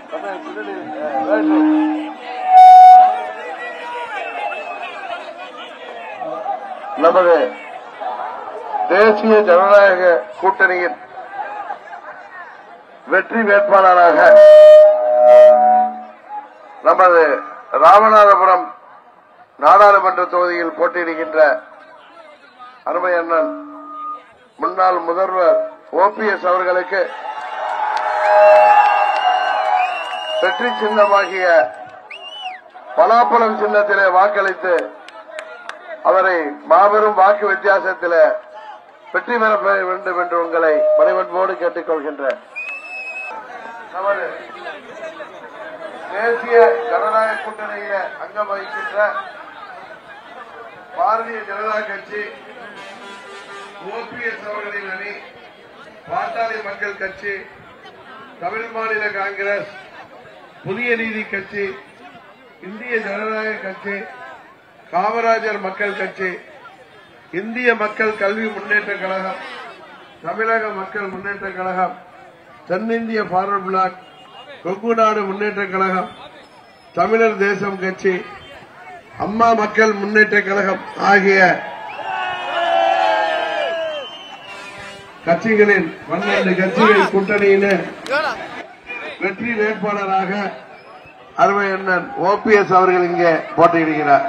நமது தேசிய ஜனநாயக கூட்டணியின் வெற்றி வேட்பாளராக நமது ராமநாதபுரம் நாடாளுமன்ற தொகுதியில் போட்டியிடுகின்ற அருமை அண்ணன் முன்னாள் முதல்வர் ஓபிஎஸ் அவர்களுக்கு வெற்றி சின்னமாகிய பலாப்பழம் சின்னத்திலே வாக்களித்து அவரை மாபெரும் வாக்கு வித்தியாசத்தில் வெற்றி பெற வேண்டும் என்று உங்களை பணிவன்போடு கேட்டுக்கொள்கின்றேன் நமது தேசிய ஜனநாயக கூட்டணியில அங்கம் வகிக்கின்ற பாரதிய ஜனதா கட்சி ஓபிஎஸ் அவர்களின் அணி பாட்டாளி மக்கள் கட்சி தமிழ் மாநில காங்கிரஸ் புதிய நீதி கட்சி இந்திய ஜனநாயக கட்சி காமராஜர் மக்கள் கட்சி இந்திய மக்கள் கல்வி முன்னேற்ற கழகம் தமிழக மக்கள் முன்னேற்ற கழகம் தென்னிந்திய பார்வர்ட் பிளாக் கொங்கு நாடு முன்னேற்ற கழகம் தமிழர் தேசம் கட்சி அம்மா மக்கள் முன்னேற்ற கழகம் ஆகிய கட்சிகளின் பன்னெண்டு கட்சிகள் கூட்டணியிலே வெற்றி வேட்பாளராக அருமை அண்ணன் ஓபிஎஸ் அவர்கள் இங்கே போட்டியிடுகிறார்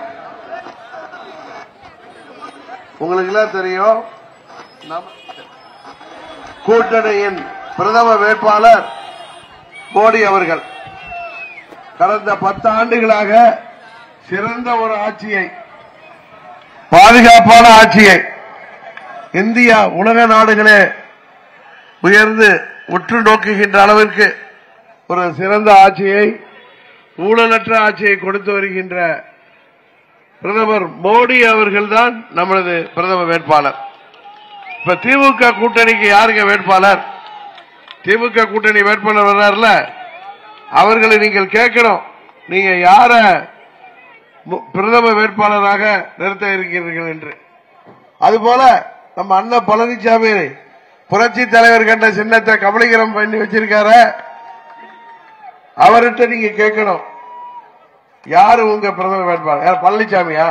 உங்களுக்கு எல்லாம் தெரியும் நம் கூட்டணியின் பிரதம வேட்பாளர் மோடி அவர்கள் கடந்த பத்து ஆண்டுகளாக சிறந்த ஒரு ஆட்சியை பாதுகாப்பான ஆட்சியை இந்தியா உலக நாடுகளே உயர்ந்து உற்று நோக்குகின்ற அளவிற்கு ஒரு சிறந்த ஆட்சியை ஊழலற்ற ஆட்சியை கொடுத்து வருகின்ற பிரதமர் மோடி அவர்கள்தான் நம்மளது பிரதம வேட்பாளர் இப்ப திமுக கூட்டணிக்கு யாருங்க வேட்பாளர் திமுக கூட்டணி வேட்பாளர் வர்றாருல அவர்களை நீங்கள் கேட்கணும் நீங்க யார மு- பிரதம வேட்பாளராக நிறுத்த இருக்கிறீர்கள் என்று அதுபோல நம்ம அண்ணன் பழனிசாமி புரட்சி தலைவர் கண்ட சின்னத்தை கபலீகரம் பண்ணி வச்சிருக்காரு அவர்கிட்ட நீங்க கேட்கணும் யாரு உங்க பிரதம வேட்பாளர் யார் பழனிசாமியா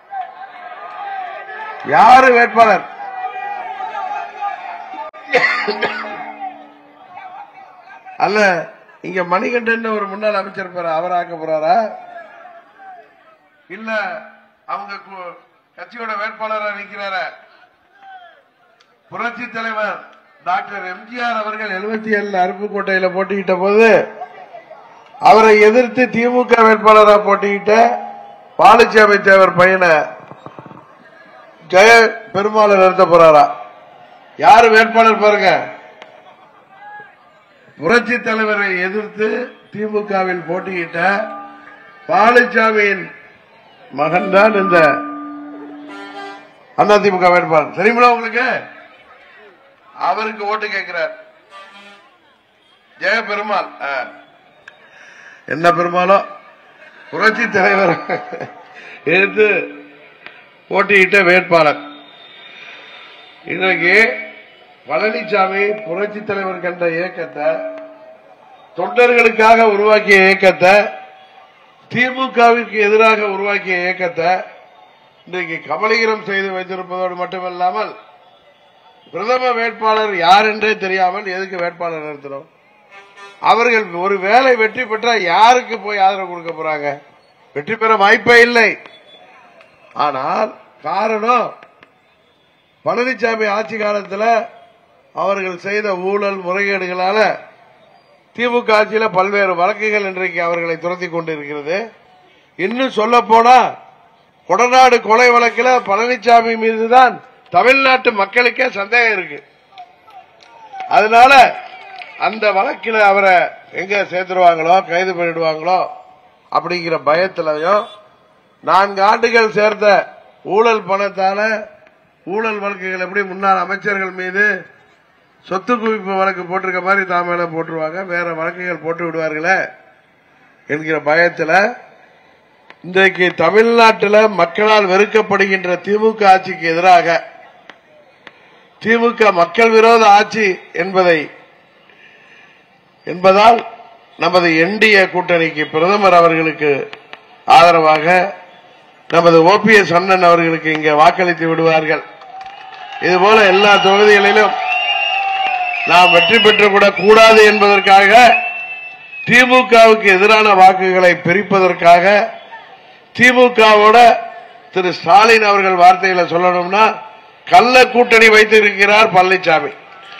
யாரு வேட்பாளர் அல்ல இங்க மணிகண்டன் ஒரு முன்னாள் அமைச்சர் பேர அவர் ஆக்க போறாரா இல்ல அவங்க கு- கட்சியோட வேட்பாளரா நிக்கிறார புரட்சி தலைவர் டாக்டர் எம்ஜிஆர் அவர்கள் எழுபத்தி ஏழு அருப்புக்கோட்டையில போட்டியிட்ட போது அவரை எதிர்த்து திமுக வேட்பாளரா போட்டியிட்ட பாலுச்சாமி தேவர் பையனை ஜெய பெருமாளை நிறுத்த போறாரா யாரு வேட்பாளர் பாருங்க புரட்சி தலைவரை எதிர்த்து திமுகவில் போட்டியிட்ட பாலுச்சாமியின் மகன் தான் இந்த அதிமுக வேட்பாளர் தெரியுமில உங்களுக்கு அவருக்கு ஓட்டு கேட்கிறார் ஜெய பெருமாள் ஆ. என்ன பெருமாளோ புரட்சி தலைவர் எடுத்து போட்டியிட்ட வேட்பாளர் இன்றைக்கு பழனிசாமி புரட்சி தலைவர் கண்ட இயக்கத்தை தொண்டர்களுக்காக உருவாக்கிய இயக்கத்தை திமுகவிற்கு எதிராக உருவாக்கிய இயக்கத்தை இன்றைக்கு கபலீகரம் செய்து வைத்திருப்பதோடு மட்டுமல்லாமல் பிரதம வேட்பாளர் யார் என்றே தெரியாமல் எதுக்கு வேட்பாளர் நிறுத்தணும் அவர்கள் ஒரு வேலை வெற்றி பெற்றா யாருக்கு போய் ஆதரவு கொடுக்க போறாங்க வெற்றி பெற வாய்ப்பே இல்லை ஆனால் காரணம் பழனிசாமி ஆட்சி காலத்தில் அவர்கள் செய்த ஊழல் முறைகேடுகளால திமுக ஆட்சியில பல்வேறு வழக்குகள் இன்றைக்கு அவர்களை துரத்தி கொண்டிருக்கிறது இன்னும் சொல்ல போனா கொடநாடு கொலை வழக்கில் பழனிசாமி மீதுதான் தமிழ்நாட்டு மக்களுக்கே சந்தேகம் இருக்கு அதனால அந்த வழக்கில் அவரை எங்க சேர்த்துருவாங்களோ கைது பண்ணிடுவாங்களோ அப்படிங்கிற பயத்திலையும் நான்கு ஆண்டுகள் சேர்ந்த ஊழல் பணத்தால ஊழல் வழக்குகள் எப்படி முன்னாள் அமைச்சர்கள் மீது சொத்து குவிப்பு வழக்கு போட்டிருக்க மாதிரி தான் மேல போட்டுருவாங்க வேற வழக்குகள் போட்டு விடுவார்களே என்கிற பயத்தில் இன்றைக்கு தமிழ்நாட்டில் மக்களால் வெறுக்கப்படுகின்ற திமுக ஆட்சிக்கு எதிராக திமுக மக்கள் விரோத ஆட்சி என்பதை என்பதால் நமது என்டிஏ கூட்டணிக்கு பிரதமர் அவர்களுக்கு ஆதரவாக நமது ஓபிஎஸ் அண்ணன் அவர்களுக்கு இங்கே வாக்களித்து விடுவார்கள் இதுபோல எல்லா தொகுதிகளிலும் நாம் வெற்றி பெற்றுவிடக் கூடாது என்பதற்காக திமுகவுக்கு எதிரான வாக்குகளை பிரிப்பதற்காக திமுகவோட திரு ஸ்டாலின் அவர்கள் வார்த்தையில சொல்லணும்னா கள்ள கூட்டணி வைத்திருக்கிறார் பழனிசாமி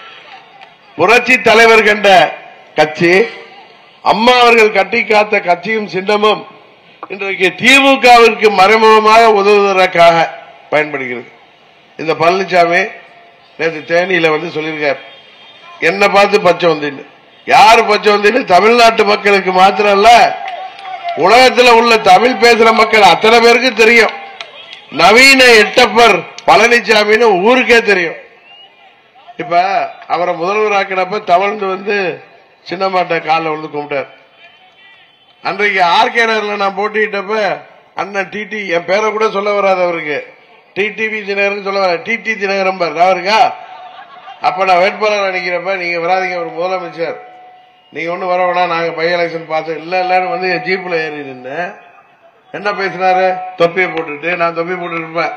புரட்சி தலைவர் கண்ட கட்சி அம்மா அவர்கள் கட்டி காத்த கட்சியும் சின்னமும் இன்றைக்கு திமுகவிற்கு மறைமுகமாக உதவுவதற்காக பயன்படுகிறது இந்த பழனிசாமி நேற்று தேனியில வந்து சொல்லியிருக்கார் என்ன பார்த்து பச்சை வந்தின்னு யாரு பச்சை வந்தின்னு தமிழ்நாட்டு மக்களுக்கு மாத்திரம் இல்ல உலகத்தில் உள்ள தமிழ் பேசுற மக்கள் அத்தனை பேருக்கு தெரியும் நவீன எட்டப்பர் பழனிசாமின்னு ஊருக்கே தெரியும் இப்ப அவரை முதல்வர் ஆக்கினப்ப தவழ்ந்து வந்து சின்னமாட்ட காலில் வந்து கும்பிட்டார் அன்றைக்கு ஆர்கேனர்ல நான் போட்டிட்டப்ப அண்ணன் டிடி என் பேரை கூட சொல்ல வராது அவருக்கு டிடிவி தினகரன் சொல்ல வர டிடி தினகரன் பாரு நான் இருக்கா அப்ப நான் வேட்பாளர் நினைக்கிறப்ப நீங்க வராதீங்க ஒரு முதலமைச்சர் நீங்க ஒண்ணு வர வேணாம் நாங்க பை எலெக்ஷன் பார்த்தோம் இல்ல இல்லன்னு வந்து என் ஜீப்ல ஏறி நின்று என்ன பேசினாரு தொப்பியை போட்டுட்டு நான் தொப்பி போட்டு இருப்பேன்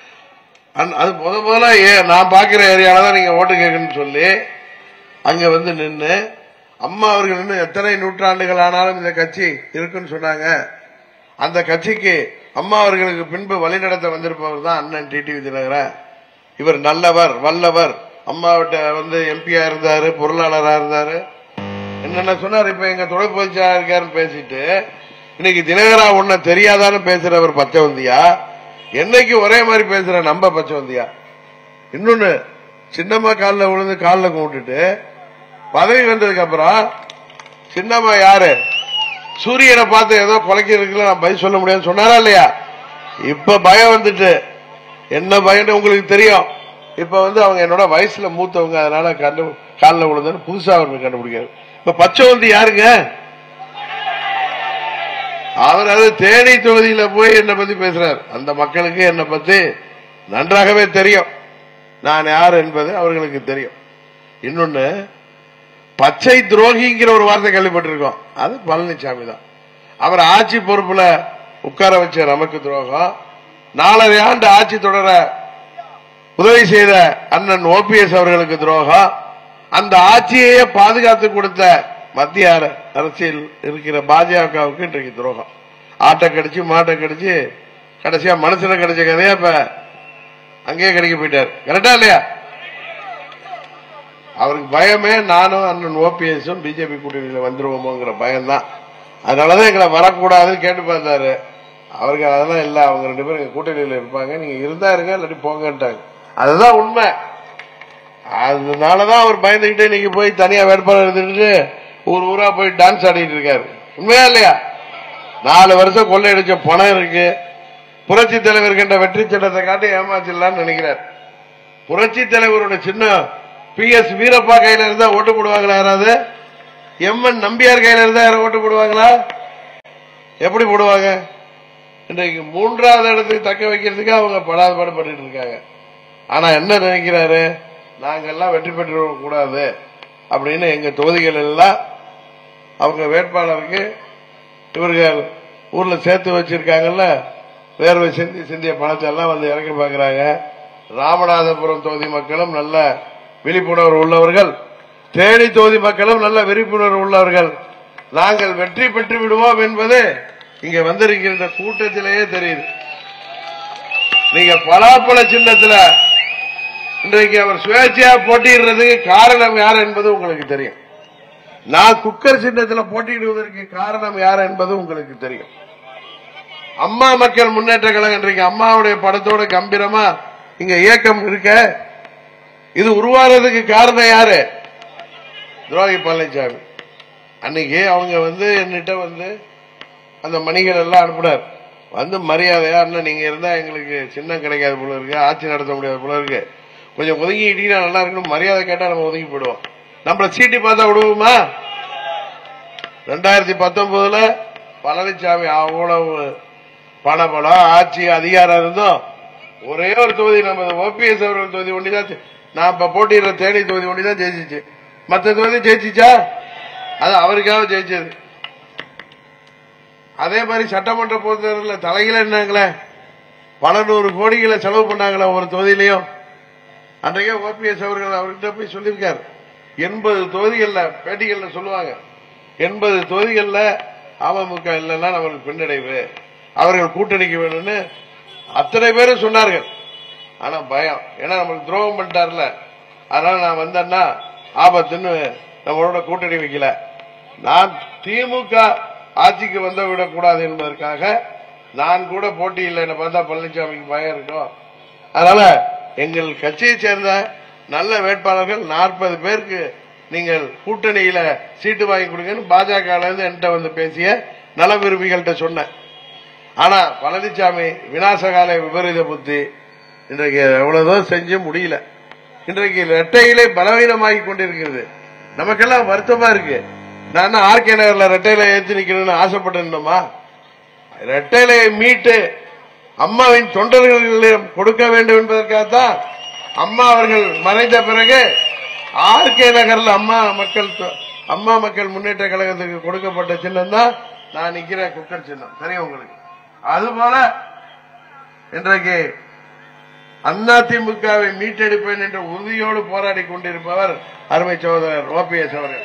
அந்- அது முத முதல்ல ஏ- நான் பாக்குற ஏரியால தான் நீங்க ஓட்டு கேட்கணும்னு சொல்லி அங்க வந்து நின்று அம்மா அவர்கள் இன்னும் எத்தனை நூற்றாண்டுகள் ஆனாலும் இந்த கட்சி இருக்குன்னு சொன்னாங்க அந்த கட்சிக்கு அம்மா அவர்களுக்கு பின்பு வழிநடத்த வந்திருப்பவர் தான் அண்ணன் டிடிவி தினகரன் இவர் நல்லவர் வல்லவர் அம்மாவிட்ட வந்து எம்பியா இருந்தாரு பொருளாளரா இருந்தாரு என்னென்ன சொன்னார் இப்ப எங்க துணை பொதுச்சா இருக்காருன்னு பேசிட்டு இன்னைக்கு தினகரா ஒன்ன தெரியாதான்னு பேசுறவர் பச்சைவந்தியா என்னைக்கு ஒரே மாதிரி பேசுற நம்ம பச்சைவந்தியா இன்னொன்னு சின்னம்மா காலில் விழுந்து காலில் கும்பிட்டுட்டு பதவி வந்ததுக்கு அப்புறம் சின்னம்மா யாரு சூரியனை பார்த்து ஏதோ குலைக்கிறதுக்குள்ள நான் பதில் சொல்ல முடியாதுன்னு சொன்னாரா இல்லையா இப்ப பயம் வந்துட்டு என்ன பயம்னு உங்களுக்கு தெரியும் இப்ப வந்து அவங்க என்னோட வயசுல மூத்தவங்க அதனால கண்டு காலில் விழுந்தன்னு புதுசா அவருக்கு கண்டுபிடிக்காரு இப்ப பச்சை வந்து யாருங்க அவர் அது தேனி தொகுதியில போய் என்னை பத்தி பேசுறார் அந்த மக்களுக்கு என்னை பத்தி நன்றாகவே தெரியும் நான் யார் என்பது அவர்களுக்கு தெரியும் இன்னொன்னு பச்சை துரோகிங்கிற ஒரு வார்த்தை கேள்விப்பட்டிருக்கோம் அது பழனிசாமி தான் அவர் ஆட்சி பொறுப்புல உட்கார வச்ச நமக்கு துரோகம் நாலரை ஆண்டு ஆட்சி தொடர உதவி செய்த அண்ணன் ஓபிஎஸ் அவர்களுக்கு துரோகம் அந்த ஆட்சியையே பாதுகாத்து கொடுத்த மத்திய அர- அரசியல் இருக்கிற பாஜகவுக்கு இன்றைக்கு துரோகம் ஆட்டை கடிச்சு மாட்டை கடிச்சு கடைசியா மனுஷனை கிடைச்ச கதையா இப்ப அங்கேயே கிடைக்க போயிட்டார் கரெக்டா இல்லையா அவருக்கு பயமே நானும் அண்ணன் ஓபிஎஸும் பிஜேபி கூட்டணியில வந்துருவோமோங்கிற பயம்தான் அதனாலதான் எங்களை வரக்கூடாதுன்னு கேட்டு பார்த்தாரு அவருக்கு அதெல்லாம் இல்ல அவங்க ரெண்டு பேரும் எங்க கூட்டணியில இருப்பாங்க நீங்க இருந்தா இருங்க இல்லாட்டி போங்கன்ட்டாங்க அதுதான் உண்மை அதனாலதான் அவர் பயந்துகிட்டே நீங்க போய் தனியா வேட்பாளர் எடுத்துட்டு ஊர் ஊரா போய் டான்ஸ் ஆடிட்டு இருக்காரு உண்மையா இல்லையா நாலு வருஷம் கொள்ளையடிச்ச பணம் இருக்கு புரட்சி தலைவர் கண்ட வெற்றி சின்னத்தை காட்டி ஏமாச்சிடலாம்னு நினைக்கிறார் புரட்சி தலைவரோட சின்ன பி எஸ் வீரப்பா கையில இருந்தா ஓட்டு போடுவாங்களா யாராவது எம்என் நம்பியார் கையில இருந்தா யாரும் ஓட்டு போடுவாங்களா எப்படி போடுவாங்க இன்றைக்கு மூன்றாவது இடத்துக்கு தக்க வைக்கிறதுக்கு அவங்க படாத பாடுபட்டு இருக்காங்க ஆனா என்ன நினைக்கிறாரு நாங்கெல்லாம் வெற்றி பெற்று கூடாது அப்படின்னு எங்க தொகுதிகள் எல்லாம் அவங்க வேட்பாளருக்கு இவர்கள் ஊர்ல சேர்த்து வச்சிருக்காங்கல்ல வேர்வை சிந்தி சிந்திய பணத்தை எல்லாம் வந்து இறக்கி பார்க்கறாங்க ராமநாதபுரம் தொகுதி மக்களும் நல்ல விழிப்புணர்வு உள்ளவர்கள் தேனி தொகுதி மக்களும் நல்ல விழிப்புணர்வு உள்ளவர்கள் நாங்கள் வெற்றி பெற்று விடுவோம் என்பது இங்க வந்திருக்கின்ற கூட்டத்திலேயே தெரியுது நீங்க பலாப்பழ சின்னத்துல இன்றைக்கு அவர் சுயேட்சையா போட்டியிடுறதுக்கு காரணம் யார் என்பது உங்களுக்கு தெரியும் நான் குக்கர் சின்னத்துல போட்டியிடுவதற்கு காரணம் யார் என்பது உங்களுக்கு தெரியும் அம்மா மக்கள் முன்னேற்ற கழகம் இன்றைக்கு அம்மாவுடைய படத்தோட கம்பீரமா இங்க இயக்கம் இருக்க இது உருவாகிறதுக்கு காரணம் யாரு துரோகி பழனிசாமி அன்னைக்கு அவங்க வந்து என்னிட்ட வந்து அந்த மணிகள் எல்லாம் அனுப்புனார் வந்து மரியாதையா அண்ணன் நீங்க இருந்தா எங்களுக்கு சின்னம் கிடைக்காது போல இருக்கு ஆட்சி நடத்த முடியாது போல இருக்கு கொஞ்சம் ஒதுங்கிட்டீங்கன்னா நல்லா இருக்கணும் மரியாதை கேட்டா நம்ம ஒதுங்கி போயிடுவோம் நம்மள சீட்டி பார்த்தா விடுவோமா ரெண்டாயிரத்தி பத்தொன்பதுல பழனிசாமி அவ்வளவு பணபலம் ஆட்சி அதிகாரம் இருந்தோம் ஒரே ஒரு தொகுதி நம்ம ஓபிஎஸ் அவர்கள் தொகுதி ஒண்டிதான் நான் இப்ப போட்டியிடுற தேனி தொகுதி ஒண்டிதான் ஜெயிச்சிச்சு மத்த தொகுதி ஜெயிச்சிச்சா அது அவருக்காக ஜெயிச்சது அதே மாதிரி சட்டமன்ற பொறுத்தவரையில் தலையில என்னங்களே பல நூறு கோடிகளை செலவு பண்ணாங்களே ஒரு தொகுதியிலையும் அன்றைக்கே ஓபிஎஸ் அவர்கள் அவர்கிட்ட போய் சொல்லியிருக்காரு எண்பது தொகுதிகள்ல பேட்டிகள்ல சொல்லுவாங்க எண்பது தொகுதிகள்ல அமமுக இல்லைன்னா நம்மளுக்கு பின்னடைவு அவர்கள் கூட்டணிக்கு வேணும்னு அத்தனை பேரும் சொன்னார்கள் ஆனா பயம் ஏன்னா நம்மளுக்கு துரோகம் பண்ணிட்டார்ல அதனால நான் வந்தேன்னா ஆபத்துன்னு நம்மளோட கூட்டணி வைக்கல நான் திமுக ஆட்சிக்கு வந்து விடக்கூடாது என்பதற்காக நான் கூட போட்டி இல்லை என்ன பார்த்தா பழனிசாமிக்கு பயம் இருக்கும் அதனால எங்கள் கட்சியை சேர்ந்த நல்ல வேட்பாளர்கள் நாற்பது பேருக்கு நீங்கள் கூட்டணியில சீட்டு வாங்கி கொடுங்கன்னு பாஜக இருந்து என்கிட்ட வந்து பேசிய நல விரும்பிகள்கிட்ட சொன்னேன் ஆனா பழனிசாமி விநாசகால விபரீத புத்தி இன்றைக்கு எவ்வளவுதான் செஞ்சு முடியல இன்றைக்கு ரெட்டையிலே பலவீனமாகி கொண்டிருக்கிறது நமக்கெல்லாம் வருத்தமா இருக்கு நான் ஆர்கே நகர்ல ரெட்டையில ஏற்றி நிக்கணும்னு ஆசைப்பட்டிருந்தோமா ரெட்டையிலை மீட்டு அம்மாவின் தொண்டர்களிடம் கொடுக்க வேண்டும் என்பதற்காகத்தான் அம்மா அவர்கள் மறைந்த பிறகு ஆர்கே நகர்ல அம்மா மக்கள் தொ- அம்மா மக்கள் முன்னேற்ற கழகத்துக்கு கொடுக்கப்பட்ட சின்னம் தான் நான் நிக்கிற குக்கர் சின்னம் தெரியும் உங்களுக்கு அதுபோல இன்றைக்கு அதிமுகவை மீட்டெடுப்பேன் என்ற உறுதியோடு போராடி கொண்டிருப்பவர் அருமை சகோதரர் ஓபிஎஸ் அவர்கள்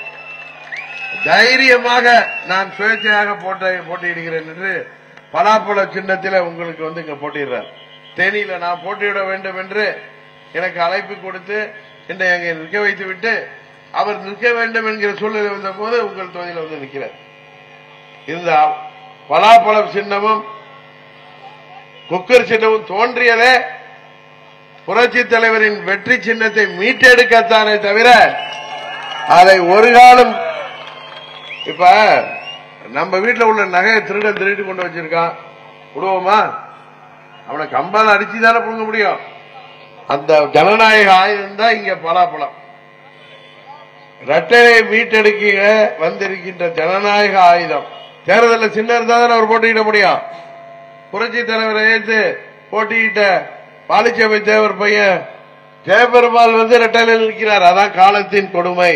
தைரியமாக நான் சுயேட்சையாக போட்ட போட்டியிடுகிறேன் என்று பலாப்பழ சின்னத்தில் உங்களுக்கு வந்து இங்க போட்டிடுறார் தேனியில நான் போட்டியிட வேண்டும் என்று எனக்கு அழைப்பு கொடுத்து என்னை அங்கே நிற்க வைத்து விட்டு அவர் நிற்க வேண்டும் என்கிற சூழ்நிலை வந்த போது உங்கள் தொகுதியில் வந்து நிற்கிறார் இந்த பலாப்பழம் சின்னமும் குக்கர் சின்னமும் தோன்றியதே புரட்சி தலைவரின் வெற்றி சின்னத்தை மீட்டெடுக்கத்தானே தவிர அதை ஒரு காலம் இப்ப நம்ம வீட்டுல உள்ள நகையை திருடன் திருடி கொண்டு வச்சிருக்கான் விடுவோமா அவனை கம்பால அடிச்சு தானே புடுங்க முடியும் அந்த ஜனநாயக ஆயுதம் தான் இங்க பலாப்பழம் ரெட்டையை மீட்டெடுக்க வந்திருக்கின்ற ஜனநாயக ஆயுதம் தேர்தலில் சின்ன இருந்தா தானே அவர் போட்டியிட முடியும் புரட்சி தலைவரை ஏற்று போட்டியிட்ட பாலிச்சபை தேவர் பையன் ஜெயபெருமாள் வந்து ரெட்டையில நிற்கிறார் அதான் காலத்தின் கொடுமை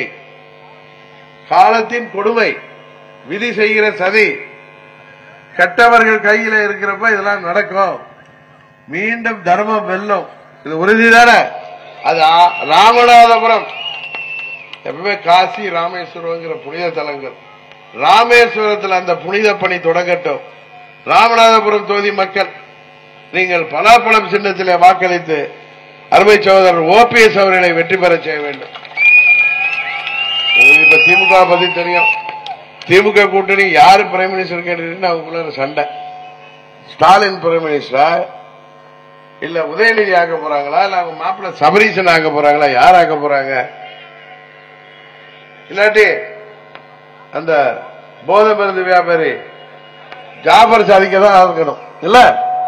காலத்தின் கொடுமை விதி செய்கிற சதி கெட்டவர்கள் கையில இருக்கிறப்ப இதெல்லாம் நடக்கும் மீண்டும் தர்மம் வெல்லும் இது உறுதிதானே அது ஆ- ராமநாதபுரம் எப்பவுமே காசி ராமேஸ்வரம்ங்கிற புனித தலங்கள் ராமேஸ்வரத்தில் அந்த புனித பணி தொடங்கட்டும் ராமநாதபுரம் தொகுதி மக்கள் நீங்கள் பலாப்பழம் சின்னத்திலே வாக்களித்து அருமை சகோதரர் ஓபிஎஸ் அவர்களை வெற்றி பெற செய்ய வேண்டும் உங்களுக்கு இப்ப திமுக பத்தி தெரியும் திமுக கூட்டணி யாரு பிரைம் மினிஸ்டர் கேட்டு அவங்களுக்குள்ள சண்டை ஸ்டாலின் பிரைம் மினிஸ்டரா இல்ல உதயநிதி ஆக்க போறாங்களா இல்ல அவங்க மாப்பிள்ள சபரீசன் ஆக்க போறாங்களா யார் ஆக்க போறாங்க இல்லாட்டி அந்த போதை மருந்து வியாபாரி ஜாபர் சாதிக்க தான் இருக்கணும் இல்ல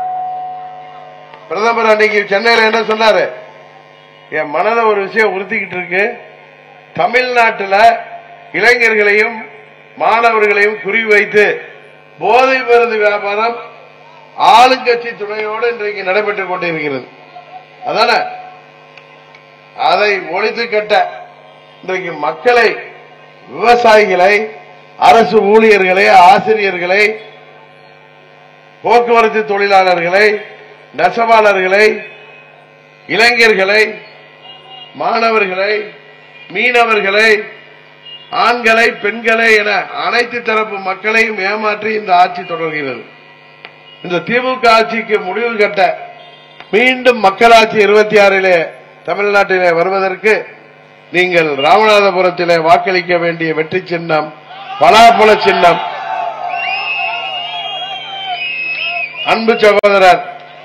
பிரதமர் அன்னைக்கு சென்னையில என்ன சொன்னாரு என் மனதை ஒரு விஷயம் உறுத்திக்கிட்டு இருக்கு தமிழ்நாட்டுல இளைஞர்களையும் மாணவர்களையும் குறிவைத்து போதை மருந்து வியாபாரம் ஆளுங்கட்சி துணையோடு இன்றைக்கு நடைபெற்றுக் கொண்டிருக்கிறது அதான அதை ஒழித்து கட்ட இன்றைக்கு மக்களை விவசாயிகளை அரசு ஊழியர்களை ஆசிரியர்களை போக்குவரத்து தொழிலாளர்களை நெசவாளர்களை இளைஞர்களை மாணவர்களை மீனவர்களை ஆண்களை பெண்களை என அனைத்து தரப்பு மக்களையும் ஏமாற்றி இந்த ஆட்சி தொடர்கிறது இந்த திமுக ஆட்சிக்கு முடிவு கட்ட மீண்டும் மக்களாட்சி இருபத்தி ஆறிலே தமிழ்நாட்டிலே வருவதற்கு நீங்கள் ராமநாதபுரத்திலே வாக்களிக்க வேண்டிய வெற்றி சின்னம் பலாப்பழ சின்னம் அன்பு சகோதரர்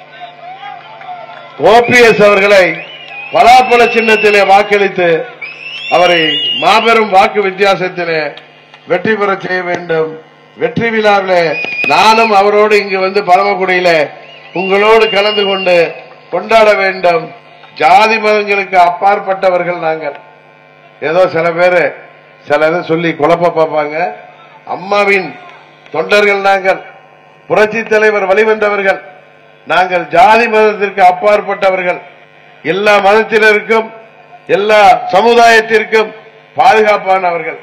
ஓபிஎஸ் அவர்களை பலாப்பழ சின்னத்திலே வாக்களித்து அவரை மாபெரும் வாக்கு வித்தியாசத்திலே வெற்றி பெற செய்ய வேண்டும் வெற்றி விழாவிலே நானும் அவரோடு இங்கு வந்து பரமக்குடியில உங்களோடு கலந்து கொண்டு கொண்டாட வேண்டும் ஜாதி மதங்களுக்கு அப்பாற்பட்டவர்கள் நாங்கள் ஏதோ சில பேரு சில இதை சொல்லி குழப்ப பார்ப்பாங்க அம்மாவின் தொண்டர்கள் நாங்கள் புரட்சி தலைவர் வழிவந்தவர்கள் நாங்கள் ஜாதி மதத்திற்கு அப்பாற்பட்டவர்கள் எல்லா மதத்தினருக்கும் எல்லா சமுதாயத்திற்கும் பாதுகாப்பானவர்கள்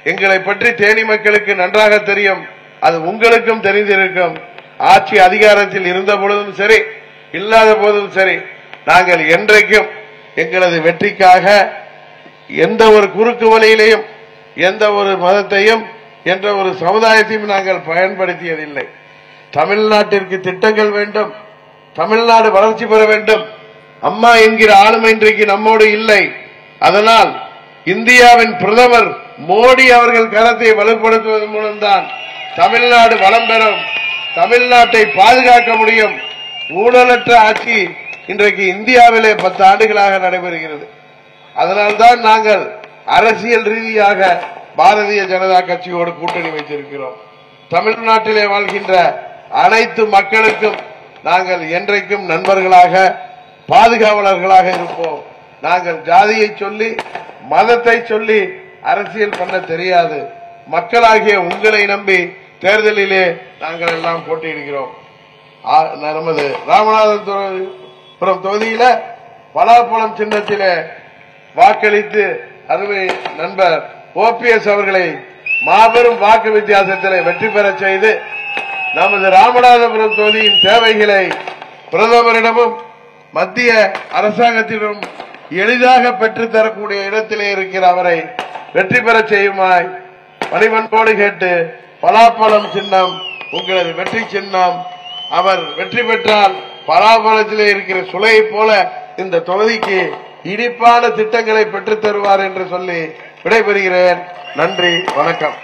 எங்களை பற்றி தேனி மக்களுக்கு நன்றாக தெரியும் அது உங்களுக்கும் தெரிந்திருக்கும் ஆட்சி அதிகாரத்தில் இருந்த பொழுதும் சரி இல்லாத போதும் சரி நாங்கள் என்றைக்கும் எங்களது வெற்றிக்காக எந்த ஒரு குறுக்கு வழியிலையும் எந்த ஒரு மதத்தையும் என்ற ஒரு சமுதாயத்தையும் நாங்கள் பயன்படுத்தியதில்லை தமிழ்நாட்டிற்கு திட்டங்கள் வேண்டும் தமிழ்நாடு வளர்ச்சி பெற வேண்டும் அம்மா என்கிற ஆளுமை இன்றைக்கு நம்மோடு இல்லை அதனால் இந்தியாவின் பிரதமர் மோடி அவர்கள் கரத்தை வலுப்படுத்துவதன் மூலம்தான் தமிழ்நாடு வளம் பெறும் தமிழ்நாட்டை பாதுகாக்க முடியும் ஊழலற்ற ஆட்சி இன்றைக்கு இந்தியாவிலே பத்து ஆண்டுகளாக நடைபெறுகிறது அதனால்தான் நாங்கள் அரசியல் ரீதியாக பாரதிய ஜனதா கட்சியோடு கூட்டணி வைத்திருக்கிறோம் தமிழ்நாட்டிலே வாழ்கின்ற அனைத்து மக்களுக்கும் நாங்கள் என்றைக்கும் நண்பர்களாக பாதுகாவலர்களாக இருப்போம் நாங்கள் ஜாதியை சொல்லி மதத்தை சொல்லி அரசியல் பண்ண தெரியாது மக்களாகிய உங்களை நம்பி தேர்தலிலே நாங்கள் எல்லாம் போட்டியிடுகிறோம் ஆ, நமது ராமநாதபுரம் தொகுதியில பலாப்பழம் சின்னத்திலே வாக்களித்து அருமை நண்பர் ஓபிஎஸ் அவர்களை மாபெரும் வாக்கு வித்தியாசத்தில் வெற்றி பெறச் செய்து நமது ராமநாதபுரம் தொகுதியின் தேவைகளை பிரதமரிடமும் மத்திய அரசாங்கத்திடம் எளிதாக பெற்றுத் தரக்கூடிய இடத்திலே இருக்கிற அவரை வெற்றி பெறச் செய்யுமாய் பணிவன்போடு கேட்டு பலாப்பழம் சின்னம் உங்களது வெற்றி சின்னம் அவர் வெற்றி பெற்றால் பலாப்பழத்திலே இருக்கிற சுளையை போல இந்த தொகுதிக்கு இனிப்பான திட்டங்களை பெற்றுத் தருவார் என்று சொல்லி விடைபெறுகிறேன் நன்றி வணக்கம்